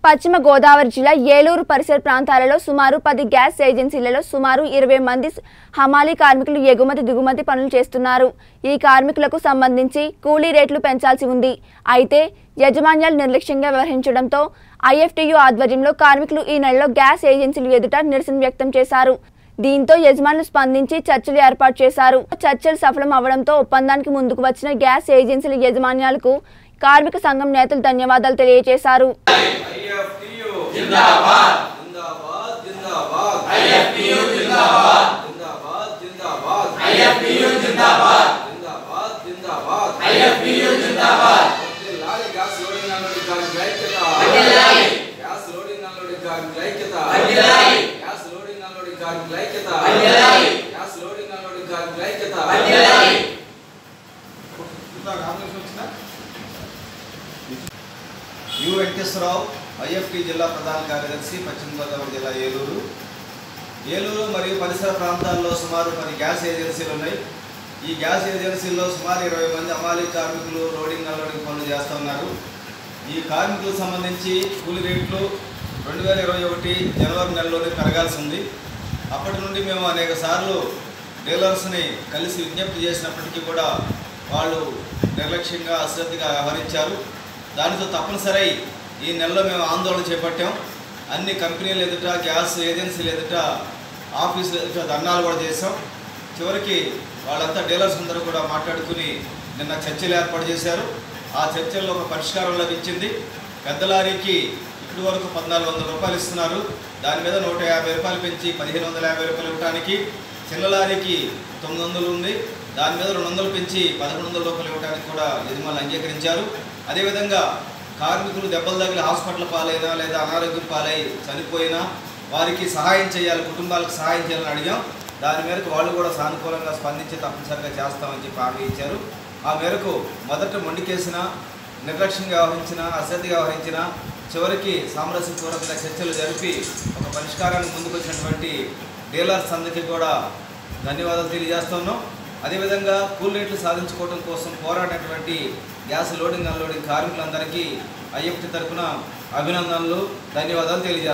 పశ్చిమ గోదావరి జిల్లా ఏలూరు పరిసర ప్రాంతాలలో సుమారు పది గ్యాస్ ఏజెన్సీలలో సుమారు ఇరవై మంది హమాలీ కార్మికులు ఎగుమతి దిగుమతి పనులు చేస్తున్నారు ఈ కార్మికులకు సంబంధించి కూలీ రేట్లు పెంచాల్సి ఉంది అయితే యజమాన్యాలు నిర్లక్ష్యంగా వ్యవహరించడంతో ఐఎఫ్టీయూ ఆధ్వర్యంలో కార్మికులు ఈ నెలలో గ్యాస్ ఏజెన్సీలు ఎదుట నిరసన వ్యక్తం చేశారు దీంతో యజమానులు స్పందించి చర్చలు ఏర్పాటు చేశారు చర్చలు సఫలం అవడంతో ఒప్పందానికి ముందుకు వచ్చిన గ్యాస్ ఏజెన్సీల యజమాన్యాలకు కార్మిక సంఘం నేతలు ధన్యవాదాలు తెలియజేశారు ఐఎఫ్టియు జిందాబాద్ జిందాబాద్ జిందాబాద్ ఐఎఫ్టియు జిందాబాద్ జిందాబాద్ జిందాబాద్ ఐఎఫ్టియు జిందాబాద్ జిందాబాద్ జిందాబాద్ ఐఎఫ్టియు జిందాబాద్ లాలి గ్యాస్ లోడింగ్ అన్నోడి కార్మికుల ఐక్యత అడ్డిలాలి గ్యాస్ లోడింగ్ అన్నోడి కార్మికుల ఐక్యత అడ్డిలాలి గ్యాస్ లోడింగ్ అన్నోడి కార్మికుల ఐక్యత అడ్డిలాలి గ్యాస్ లోడింగ్ అన్నోడి కార్మికుల ఐక్యత అడ్డిలాలి యు వెంకటేశ్వరరావు ఐఎఫ్టి జిల్లా ప్రధాన కార్యదర్శి పశ్చిమ గోదావరి జిల్లా ఏలూరు ఏలూరు మరియు పరిసర ప్రాంతాల్లో సుమారు పది గ్యాస్ ఏజెన్సీలు ఉన్నాయి ఈ గ్యాస్ ఏజెన్సీల్లో సుమారు ఇరవై మంది అమాలి కార్మికులు లోడింగ్ అన్లోడింగ్ పనులు చేస్తూ ఉన్నారు ఈ కార్మికులకు సంబంధించి కూలి రేట్లు రెండు వేల ఇరవై ఒకటి జనవరి నెలలోనే పెరగాల్సి ఉంది అప్పటి నుండి మేము అనేక సార్లు డీలర్స్ని కలిసి విజ్ఞప్తి చేసినప్పటికీ కూడా వాళ్ళు నిర్లక్ష్యంగా అశ్రద్ధగా వ్యవహరించారు దానితో తప్పనిసరి ఈ నెలలో మేము ఆందోళన చేపట్టాం అన్ని కంపెనీలు ఎదుట గ్యాస్ ఏజెన్సీలు ఎదుట ఆఫీసులు ఎదుట ధర్నాలు కూడా చేసాం చివరికి వాళ్ళంతా డీలర్స్ అందరూ కూడా మాట్లాడుకుని నిన్న చర్చలు ఏర్పాటు చేశారు ఆ చర్చల్లో ఒక పరిష్కారం లభించింది పెద్ద లారీకి ఇప్పటి వరకు పద్నాలుగు వందల రూపాయలు ఇస్తున్నారు దాని మీద నూట యాభై రూపాయలు పెంచి పదిహేను వందల యాభై రూపాయలు ఇవ్వడానికి చిన్న లారీకి తొమ్మిది వందలు ఉంది దాని మీద రెండు వందలు పెంచి పదకొండు వందల రూపాయలు ఇవ్వడానికి కూడా యజమానులు అంగీకరించారు అదేవిధంగా కార్మికులు దెబ్బలు తగిలి హాస్పిటల్ పాలైనా లేదా అనారోగ్యం పాలై చనిపోయినా వారికి సహాయం చేయాలి కుటుంబాలకు సహాయం చేయాలని అడిగాం దాని మేరకు వాళ్ళు కూడా సానుకూలంగా స్పందించి తప్పనిసరిగా చేస్తామని చెప్పి హామీ ఇచ్చారు ఆ మేరకు మొదట మొండికేసిన నిర్లక్ష్యంగా వ్యవహరించిన అశ్రద్ధగా వ్యవహరించిన చివరికి సామరస్యపూర్వకంగా చర్చలు జరిపి ఒక పరిష్కారానికి ముందుకు వచ్చినటువంటి డీలర్స్ అందరికీ కూడా ధన్యవాదాలు తెలియజేస్తున్నాం అదేవిధంగా కూల్ రేట్లు సాధించుకోవడం కోసం పోరాడినటువంటి గ్యాస్ లోడింగ్ అన్లోడింగ్ కార్మికులందరికీ ఐఎఫ్టీ తరఫున అభినందనలు ధన్యవాదాలు తెలియజేస్తాం